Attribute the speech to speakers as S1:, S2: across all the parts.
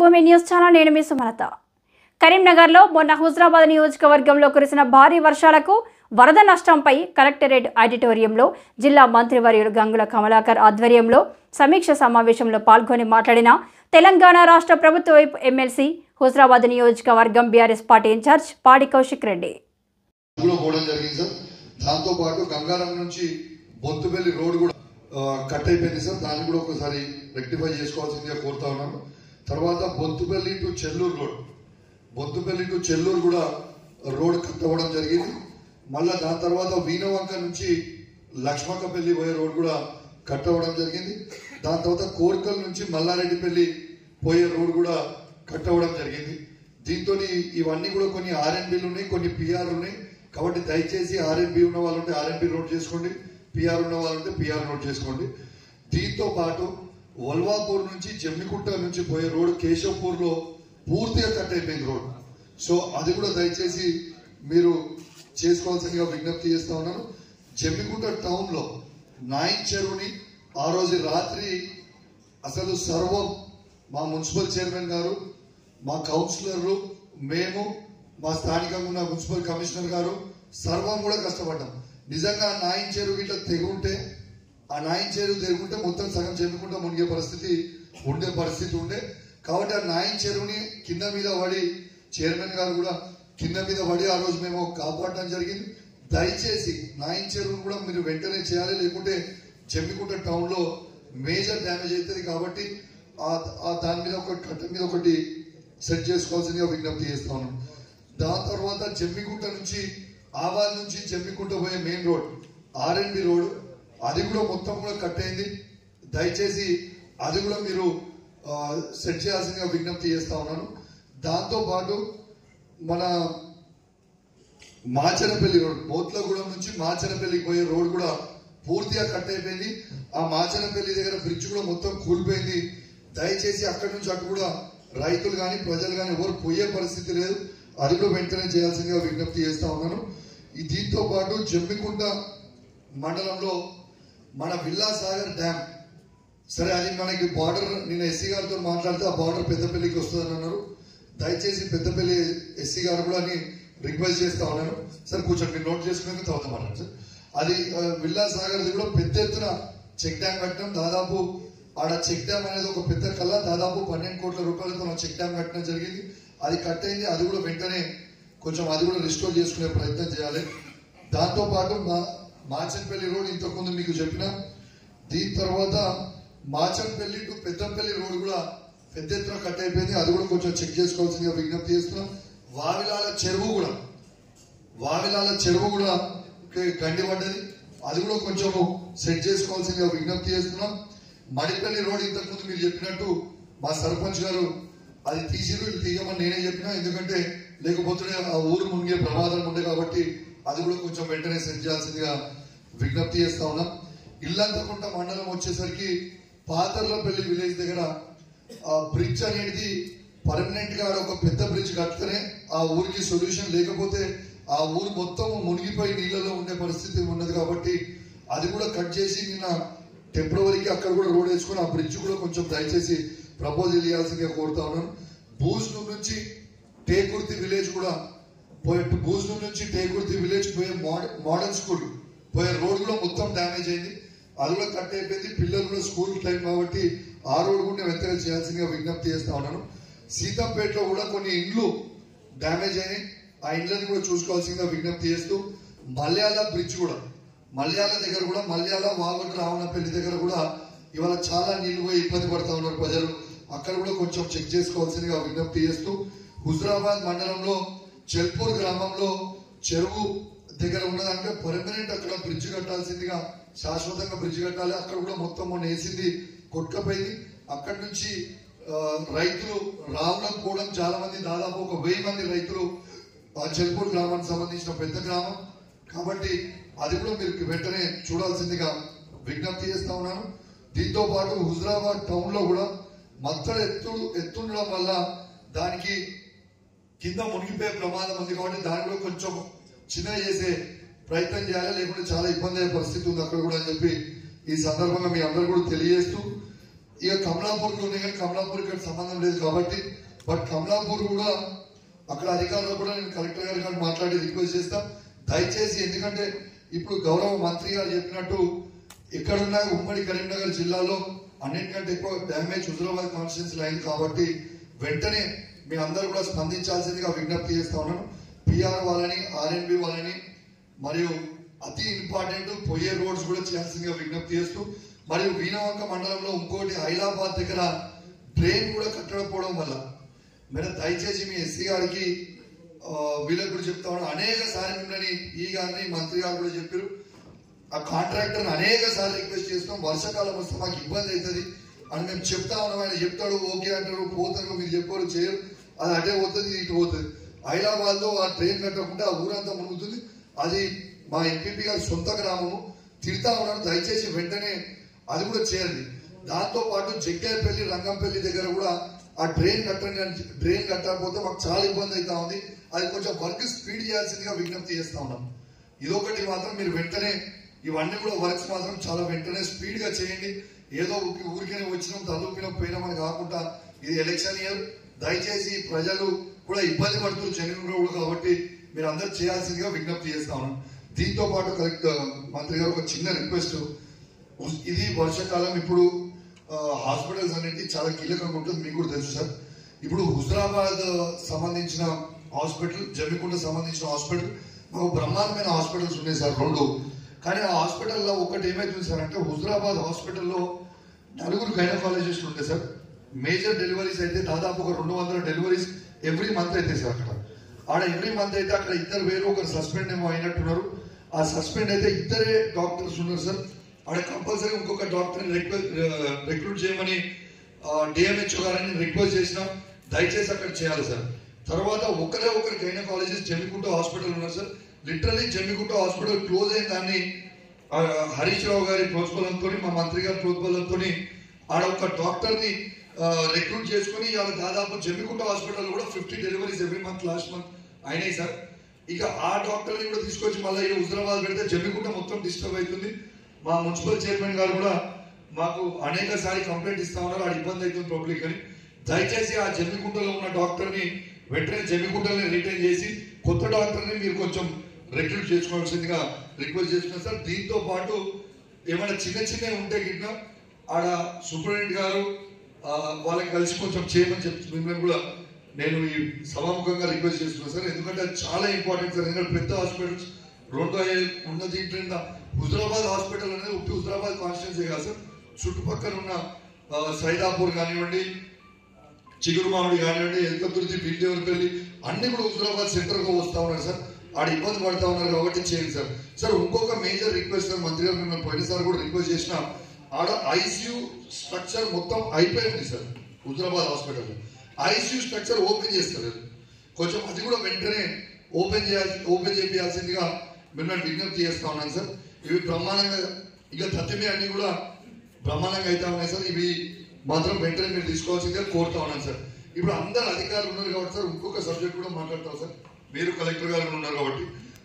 S1: మాతృభూమి news channel నేను మీ సుమలత కరీంనగర్లో మొన్న హుజరాబాద్ నియోజకవర్గంలో కురిసిన భారీ వర్షాలకు వరద నష్టంపై కలెక్టరేట్ ఆడిటోరియంలో జిల్లా మంత్రివర్యులు గంగుల కమలాకర్ ఆధ్వర్యంలో సమీక్ష సమావేశంలో పాల్గొని మాట్లాడిన తెలంగాణ రాష్ట్ర ప్రభుత్వ వైపు ఎమ్మెల్సీ హుజరాబాద్ నియోజకవర్గం బీఆర్ఎస్ పార్టీ ఇన్ఛార్జ్ పాడి కౌశిక్ రెడ్డి
S2: అందులో పోవడం జరిగింది సార్ దాంతో పాటు గంగారం నుంచి బొత్తుపల్లి రోడ్ కూడా ఆ, కట్ అయిపోయింది సార్ దాన్ని కూడా ఒకసారి రెక్టిఫై చేసుకోవాల్సిందిగా కోరుతా ఉన్నాను తర్వాత Bothuppalli to Chelluru road Bothuppalli to Chelluru కూడా రోడ్ కట్ అవ్వడం జరిగింది మళ్ళా దాని తర్వాత వీణవంక నుంచి లక్ష్మకపల్లి పోయే రోడ్ కూడా కట్ అవ్వడం జరిగింది దాని తర్వాత కోర్కల్ నుంచి మల్లారెడ్డిపల్లి పోయే రోడ్ కూడా కట్ అవ్వడం జరిగింది దీంతో ఇవన్నీ కూడా కొన్ని ఆర్ఎన్బిలు ఉన్నాయి కొన్ని పిఆర్ ఉన్నాయి కాబట్టి దయచేసి ఆర్ఎన్బి ఉన్న వాళ్ళు ఉంటే ఆర్ఎన్బి నోట్ చేసుకోండి పిఆర్ ఉన్న వాళ్ళు ఉంటే పిఆర్ నోట్ చేసుకోండి దీంతో పాటు వల్వాపూర్ నుంచి జమ్మికుంట నుంచి పోయే రోడ్ కేశవపూర్ లో పూర్తిగా కట్ అయిపోయింది రోడ్ సో అది కూడా దయచేసి మీరు చేసుకోవాల్సిందిగా విజ్ఞప్తి చేస్తా ఉన్నాను జమ్మికుంట టౌన్ లో నాయక్ చెరువుని ఆ రోజు రాత్రి అసలు సర్వం మా మున్సిపల్ చైర్మన్ గారు మా కౌన్సిలర్లు మేము మా స్థానికంగా ఉన్న మున్సిపల్ కమిషనర్ గారు సర్వం కూడా కష్టపడ్డాం నిజంగా ఆ నాయన్ చెరువు ఇట్లా తెగుంటే ఆ నాయన్ చెరువు తెగుంటే మొత్తం సగం చెప్పుకుంటా మునిగే పరిస్థితి ఉండే పరిస్థితి ఉండే కాబట్టి ఆ నాయన్ చెరువుని కింద మీద పడి చైర్మన్ గారు కూడా కింద మీద పడి ఆ రోజు మేము కాపాడడం జరిగింది దయచేసి నాయన్ చెరువును కూడా మీరు వెంటనే చేయాలి లేకుంటే చెమ్మికుంట టౌన్ లో మేజర్ డ్యామేజ్ అవుతుంది కాబట్టి ఆ- ఆ దాని మీద ఒక కట్ట మీద ఒకటి సెట్ చేసుకోవాల్సిందిగా విజ్ఞప్తి చేస్తా ఉన్నాం దాని తర్వాత జమ్మికుంట నుంచి ఆవాల్ నుంచి జమ్మికుంట పోయే మెయిన్ రోడ్ ఆర్ఎన్బి రోడ్ అది కూడా మొత్తం కూడా కట్ అయింది దయచేసి అది కూడా మీరు ఆ, సెట్ చేయాల్సిందిగా విజ్ఞప్తి చేస్తా ఉన్నాను దాంతో పాటు మన మాచనపల్లి రోడ్ మోత్లగూడెం నుంచి మాచనపల్లికి పోయే రోడ్ కూడా పూర్తిగా కట్ అయిపోయింది ఆ మాచనపల్లి దగ్గర బ్రిడ్జ్ కూడా మొత్తం కూలిపోయింది దయచేసి అక్కడి నుంచి అటు కూడా రైతులు కానీ ప్రజలు కానీ ఎవరు పోయే పరిస్థితి లేదు అది కూడా వెంటనే చేయాల్సిందిగా విజ్ఞప్తి చేస్తా ఉన్నాను ఈ దీంతో పాటు జమ్మికుంట మండలంలో మన విల్లాసాగర్ డ్యామ్ సరే అది మనకి బార్డర్ నేను ఎస్సీ గారితో మాట్లాడితే ఆ బార్డర్ పెద్దపల్లికి వస్తుందని అన్నారు దయచేసి పెద్దపల్లి ఎస్సీ గారు కూడా అని రిక్వెస్ట్ చేస్తా ఉన్నాను సార్ కూర్చోండి మీరు నోట్ చేసుకునే తర్వాత మాట్లాడండి సార్ అది ఆ, విల్లా సాగర్ కూడా పెద్ద ఎత్తున చెక్ డ్యామ్ కట్టడం దాదాపు ఆడ చెక్ డ్యామ్ అనేది ఒక పెద్ద కళ దాదాపు పన్నెండు కోట్ల రూపాయలతో ఆ చెక్ డ్యామ్ కట్టడం జరిగింది అది కట్ అయింది అది కూడా వెంటనే కొంచెం అది కూడా రిస్టోర్ చేసుకునే ప్రయత్నం చేయాలి దాంతో పాటు మా మాచన్పల్లి రోడ్ ఇంతకుముందు మీకు చెప్పిన దీని తర్వాత మాచన్పల్లి టు పెద్దంపల్లి రోడ్ కూడా పెద్ద ఎత్తున కట్ అయిపోయింది అది కూడా కొంచెం చెక్ చేసుకోవాల్సిందిగా విజ్ఞప్తి చేస్తున్నాం వావిలాల చెరువు కూడా వావిలాల చెరువు కూడా క- గండి పడ్డది అది కూడా కొంచెం సెట్ చేసుకోవాల్సిందిగా విజ్ఞప్తి చేస్తున్నాం మడిపల్లి రోడ్ ఇంతకుముందు మీరు చెప్పినట్టు మా సర్పంచ్ గారు అది తీసిరు ఇది తీయమని నేనే చెప్పినా ఎందుకంటే లేకపోతే ఆ ఊరు మునిగే ప్రమాదం ఉండే కాబట్టి అది కూడా కొంచెం వెంటనే సెట్ చేయాల్సిందిగా విజ్ఞప్తి చేస్తా ఉన్నాం ఇల్లంతకుంట మండలం వచ్చేసరికి పాతర్లపల్లి విలేజ్ దగ్గర ఆ బ్రిడ్జ్ అనేది పర్మనెంట్ గా ఆడ ఒక పెద్ద బ్రిడ్జ్ కడితేనే ఆ ఊరికి సొల్యూషన్ లేకపోతే ఆ ఊరు మొత్తం మునిగిపోయి నీళ్ళలో ఉండే పరిస్థితి ఉన్నది కాబట్టి అది కూడా కట్ చేసి నిన్న టెంపరవరీకి అక్కడ కూడా రోడ్ వేసుకొని ఆ బ్రిడ్జ్ కూడా కొంచెం దయచేసి ప్రపోజల్ ఇవ్వాల్సిందిగా కోరుతా ఉన్నాను భూజ్నూర్ నుంచి టేకుర్తి విలేజ్ కూడా పోయే భూజ్నూర్ నుంచి టేకుర్తి విలేజ్ పోయే మోడ- మోడర్న్ స్కూల్ పోయే రోడ్ కూడా మొత్తం డ్యామేజ్ అయింది అది కూడా కట్ అయిపోయింది పిల్లలు కూడా స్కూల్ టైం కాబట్టి ఆ రోడ్ కూడా వెంటనే చేయాల్సిందిగా విజ్ఞప్తి చేస్తా ఉన్నాను సీతంపేటలో కూడా కొన్ని ఇండ్లు డ్యామేజ్ అయినాయి ఆ ఇండ్లని కూడా చూసుకోవాల్సిందిగా విజ్ఞప్తి చేస్తూ మలయాళ బ్రిడ్జ్ కూడా మలయాళ దగ్గర కూడా మలయాళ వాగొండ రావణపల్లి దగ్గర కూడా ఇవాళ చాలా నీళ్లు పోయి ఇబ్బంది పడతా ఉన్నారు ప్రజలు అక్కడ కూడా కొంచెం చెక్ చేసుకోవాల్సిందిగా విజ్ఞప్తి చేస్తూ హుజరాబాద్ మండలంలో చెల్పూర్ గ్రామంలో చెరువు దగ్గర ఉన్నదంటే పర్మనెంట్ అక్కడ బ్రిడ్జ్ కట్టాల్సిందిగా శాశ్వతంగా బ్రిడ్జ్ కట్టాలి అక్కడ కూడా మొత్తం మొన్న వేసింది కొట్టుకపోయింది అక్కడి నుంచి ఆ, రైతులు రావడం పోవడం చాలా మంది దాదాపు ఒక వెయ్యి మంది రైతులు ఆ చెల్పూర్ గ్రామానికి సంబంధించిన పెద్ద గ్రామం కాబట్టి అది కూడా మీరు వెంటనే చూడాల్సిందిగా విజ్ఞప్తి చేస్తా ఉన్నాను దీంతో పాటు హుజరాబాద్ టౌన్ లో కూడా మత్తడి ఎత్తు ఎత్తుండడం వల్ల దానికి కింద మునిగిపోయే ప్రమాదం ఉంది కాబట్టి దాన్ని కూడా కొంచెం చిన్న చేసే ప్రయత్నం చేయాలి లేకుంటే చాలా ఇబ్బంది అయ్యే పరిస్థితి ఉంది అక్కడ కూడా అని చెప్పి ఈ సందర్భంగా మీ అందరూ కూడా తెలియజేస్తూ ఇక కమలాపూర్ లో ఉన్నాయి కానీ కమలాపూర్ ఇక్కడ సంబంధం లేదు కాబట్టి బట్ కమలాపూర్ కూడా అక్కడ అధికారులు కూడా నేను కలెక్టర్ గారు గారు మాట్లాడి రిక్వెస్ట్ చేస్తా దయచేసి ఎందుకంటే ఇప్పుడు గౌరవ మంత్రి గారు చెప్పినట్టు ఎక్కడున్నా ఉమ్మడి కరీంనగర్ జిల్లాలో అన్నిటికంటే ఎక్కువ డ్యామేజ్ హుజరాబాద్ కాన్స్టిట్యున్సీలో అయింది కాబట్టి వెంటనే మీ అందరూ కూడా స్పందించాల్సిందిగా విజ్ఞప్తి చేస్తా ఉన్నాను పిఆర్ వాళ్ళని ఆర్ఎన్బి వాళ్ళని మరియు అతి ఇంపార్టెంట్ పోయే రోడ్స్ కూడా చేయాల్సిందిగా విజ్ఞప్తి చేస్తూ మరియు వీణవంక మండలంలో ఇంకోటి హైదరాబాద్ దగ్గర ట్రైన్ కూడా కట్టకపోవడం వల్ల మీరు దయచేసి మీ ఎస్సీ గారికి ఆ, వీళ్ళకి కూడా చెప్తా ఉన్నాను అనేక సార్లు మిమ్మల్ని ఈ గారిని మంత్రి గారు కూడా చెప్పారు ఆ కాంట్రాక్టర్ అనేక సార్లు రిక్వెస్ట్ చేస్తాం వర్షాకాలం వస్తే మాకు ఇబ్బంది అవుతుంది అని మేము చెప్తా ఉన్నాం ఆయన చెప్తాడు ఓకే అంటారు పోతారు మీరు చెప్పారు చేయరు అది అటే పోతుంది ఇది ఇటు పోతుంది హైదరాబాద్ లో ఆ ట్రైన్ కట్టకుండా ఆ ఊరంతా మునుగుతుంది అది మా ఎంపీపీ గారి సొంత గ్రామము తిడతా ఉన్నాను దయచేసి వెంటనే అది కూడా చేయండి దాంతో పాటు జగ్గేపల్లి రంగంపల్లి దగ్గర కూడా ఆ ట్రైన్ కట్టండి అని ట్రైన్ కట్టకపోతే మాకు చాలా ఇబ్బంది అవుతా ఉంది అది కొంచెం వర్క్ స్పీడ్ చేయాల్సిందిగా విజ్ఞప్తి చేస్తా ఉన్నాం ఇదొకటి మాత్రం మీరు వెంటనే ఇవన్నీ కూడా వర్క్స్ మాత్రం చాలా వెంటనే స్పీడ్ గా చేయండి ఏదో ఊరికి ఊరికనే వచ్చినాం తలూపినాం పోయినామని కాకుండా ఇది ఎలక్షన్ ఇయర్ దయచేసి ప్రజలు కూడా ఇబ్బంది పడుతున్నారు జగన్ రోడ్డు కాబట్టి మీరు అందరు చేయాల్సిందిగా విజ్ఞప్తి చేస్తా ఉన్నాం దీంతో పాటు కలెక్ట్ మంత్రి గారు ఒక చిన్న రిక్వెస్ట్ ఇది వర్షాకాలం ఇప్పుడు హాస్పిటల్స్ అనేది చాలా కీలకంగా ఉంటుంది మీకు కూడా తెలుసు సార్ ఇప్పుడు హుజరాబాద్ సంబంధించిన హాస్పిటల్ జమ్మికుంట సంబంధించిన హాస్పిటల్ మాకు బ్రహ్మాండమైన హాస్పిటల్స్ ఉన్నాయి సార్ రెండు కానీ ఆ హాస్పిటల్లో ఒకటి ఏమైతుంది సార్ అంటే హుజరాబాద్ హాస్పిటల్లో నలుగురు గైనకాలజిస్టులు ఉంటాయి సార్ మేజర్ డెలివరీస్ అయితే దాదాపు ఒక రెండు వందల డెలివరీస్ ఎవ్రీ మంత్ అయితే సార్ అక్కడ ఆడ ఎవ్రీ మంత్ అయితే అక్కడ ఇద్దరు వేరు ఒకరు సస్పెండ్ ఏమో అయినట్టున్నారు ఆ సస్పెండ్ అయితే ఇద్దరే డాక్టర్స్ ఉన్నారు సార్ ఆడ కంపల్సరీ ఇంకొక డాక్టర్ రిక్రూట్ చేయమని డిఎంహెచ్ఓ గారిని రిక్వెస్ట్ చేసిన దయచేసి అక్కడ చేయాలి సార్ తర్వాత ఒకరే ఒకరి గైనకాలజిస్ట్ జమ్మికుంట హాస్పిటల్ ఉన్నారు sir literally Jammikunta hospital close అయిన దాన్ని ఆ, హరీష్ రావు గారి ప్రోత్బలంతో మా మంత్రి గారి ప్రోత్బలంతో ఆడ ఒక డాక్టర్ ని రిక్రూట్ చేసుకుని ఇవాళ దాదాపు జమ్మికుంట హాస్పిటల్ కూడా fifty deliveries every month last month అయినాయి సార్ ఇక ఆ డాక్టర్ ని కూడా తీసుకొచ్చి మళ్ళీ ఈ హుజరాబాద్ పెడితే జమ్మికుంట మొత్తం డిస్టర్బ్ అవుతుంది మా మున్సిపల్ చైర్మన్ గారు కూడా మాకు అనేక సారి కంప్లైంట్ ఇస్తా ఉన్నారు ఆ ఇబ్బంది అవుతుంది పబ్లిక్ అని దయచేసి ఆ జమ్మికుంటలో ఉన్న డాక్టర్ ని వెంటనే జమ్మికుంటని రిటైన్ చేసి కొత్త డాక్టర్ ని మీరు కొంచెం రిక్రూట్ చేసుకోవాల్సిందిగా రిక్వెస్ట్ చేస్తున్నాను సార్ దీంతో పాటు ఏమైనా చిన్న చిన్నవి ఉంటే గిట్ల ఆడ సూపరింటెండెంట్ గారు ఆ, వాళ్ళకి కలిసి కొంచెం చేయమని చెప్పి మిమ్మల్ని కూడా నేను ఈ సభాముఖంగా రిక్వెస్ట్ చేస్తున్నాను సార్ ఎందుకంటే అది చాలా ఇంపార్టెంట్ సార్ ఎందుకంటే పెద్ద హాస్పిటల్స్ రెండు అయ్యే- ఉన్న దీంట్లో హుజరాబాద్ హాస్పిటల్ అనేది ఉట్టి హుజరాబాద్ కాన్స్టిట్యున్సీ కాదు సార్ చుట్టుపక్కల ఉన్న ఆ, సైదాపూర్ కానివ్వండి చిగురుమామిడి కానివ్వండి ఎల్కతుర్తి బిల్దేవరపల్లి అన్ని కూడా హుజరాబాద్ సెంటర్ గా వస్తా ఉన్నారు సార్ ఆడ ఇబ్బంది పడతా ఉన్నారు కాబట్టి చేయండి సార్ సార్ ఇంకొక మేజర్ రిక్వెస్ట్ సార్ మంత్రి గారు మిమ్మల్ని పోయినసారి కూడా రిక్వెస్ట్ చేసిన ఆడ ఐసీయూ స్ట్రక్చర్ మొత్తం అయిపోయింది sir Huzurabad hospital ICU structure open చేస్తారు కొంచెం అది కూడా వెంటనే ఓపెన్ చేయాల్సి ఓపెన్ చేయాల్సిందిగా మిమ్మల్ని విజ్ఞప్తి చేస్తా ఉన్నాను సార్ ఇవి బ్రహ్మాండంగా ఇక తత్తిమే అన్ని కూడా బ్రహ్మాండంగా అయితే ఉన్నాయి సార్ ఇవి మాత్రం వెంటనే మీరు తీసుకోవాల్సిందిగా కోరుతా ఉన్నాను సార్ ఇప్పుడు అందరు అధికారులు ఉన్నారు కాబట్టి సార్ ఇంకొక సబ్జెక్ట్ కూడా మాట్లాడతాం సార్ మీరు కలెక్టర్ గారు ఉన్నారు కాబట్టి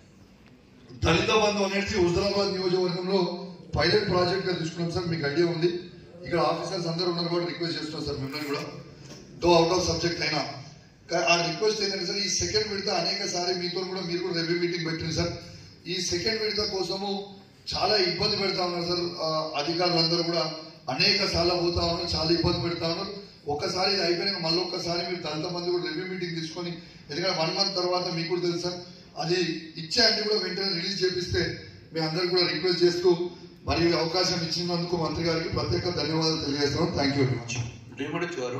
S2: దళిత బంధు అనేది హుజరాబాద్ నియోజకవర్గంలో పైలట్ ప్రాజెక్ట్ గా తీసుకున్నాం సార్ మీకు ఐడియా ఉంది ఇక్కడ ఆఫీసర్స్ అందరూ ఉన్నారు కాబట్టి రిక్వెస్ట్ చేస్తున్నాం సార్ మిమ్మల్ని కూడా దో అవుట్ ఆఫ్ సబ్జెక్ట్ అయినా కా- ఆ రిక్వెస్ట్ ఏంటంటే సార్ ఈ సెకండ్ విడత అనేక సారి మీతో కూడా మీరు కూడా రివ్యూ మీటింగ్ పెట్టింది సార్ ఈ సెకండ్ విడత కోసము చాలా ఇబ్బంది పెడతా ఉన్నారు సార్ ఆ, అధికారులందరూ కూడా అనేక సార్లు పోతా ఉన్నారు చాలా ఇబ్బంది పెడతా ఉన్నారు ఒక్కసారి ఇది అయిపోయినాక మళ్ళీ ఒక్కసారి మీరు దళిత మంది కూడా రివ్యూ మీటింగ్ తీసుకొని ఎందుకంటే వన్ మంత్ తర్వాత మీకు కూడా తెలుసు సార్ అది ఇచ్చే అంటే కూడా వెంటనే రిలీజ్ చేపిస్తే మీ అందరికి కూడా రిక్వెస్ట్ చేస్తూ మరియు ఈ అవకాశం ఇచ్చినందుకు మంత్రి గారికి ప్రత్యేక ధన్యవాదాలు తెలియజేస్తున్నాం థ్యాంక్ యూ వెరీ మచ్
S3: డిమిడిచ్ గారు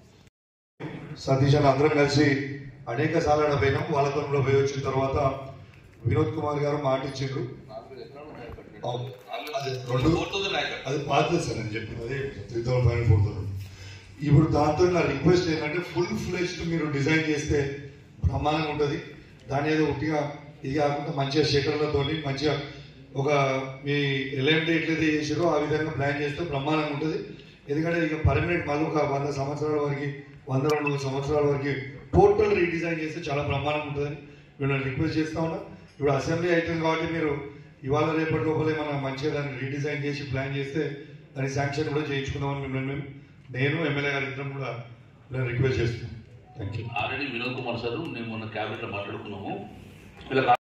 S2: సతీష్ అని అందరం కలిసి అనేక సార్లు ఆడ పోయినాం వాళ్ళతో కూడా పోయి వచ్చిన తర్వాత వినోద్ కుమార్ గారు మాట ఇచ్చిండ్రు అవును. అదే, రెండు అది పాత సార్ నేను చెప్పింది అదే three thousand five four thousand ఇప్పుడు దాంతో నా రిక్వెస్ట్ ఏంటంటే ఫుల్ ఫ్లెష్డ్ మీరు డిజైన్ చేస్తే బ్రహ్మాండంగా ఉంటుంది దాని ఏదో ఉట్టిగా ఇది కాకుండా మంచిగా షేకర్లతో మంచిగా ఒక మీ ఎలాంటి ఎట్లయితే చేసారో ఆ విధంగా ప్లాన్ చేస్తే బ్రహ్మాండంగా ఉంటుంది ఎందుకంటే ఇక పర్మనెంట్ మళ్ళీ ఒక వంద సంవత్సరాల వరకు వంద రెండు సంవత్సరాల వరకు టోటల్ రీడిజైన్ చేస్తే చాలా బ్రహ్మాండంగా ఉంటుందని మిమ్మల్ని రిక్వెస్ట్ చేస్తా ఉన్నా ఇప్పుడు అసెంబ్లీ అవుతుంది కాబట్టి మీరు ఇవాళ రేపటి లోపలే మనం మంచిగా దాన్ని రీడిజైన్ చేసి ప్లాన్ చేస్తే దాని శాంక్షన్ కూడా చేయించుకుందామని మిమ్మల్ని మేము నేను ఎమ్మెల్యే గారి ఇద్దరం కూడా నేను రిక్వెస్ట్ చేస్తున్నాను thank you
S3: already Vinod Kumar sir నేను మొన్న క్యాబినెట్లో మాట్లాడుకున్నాము ఇలా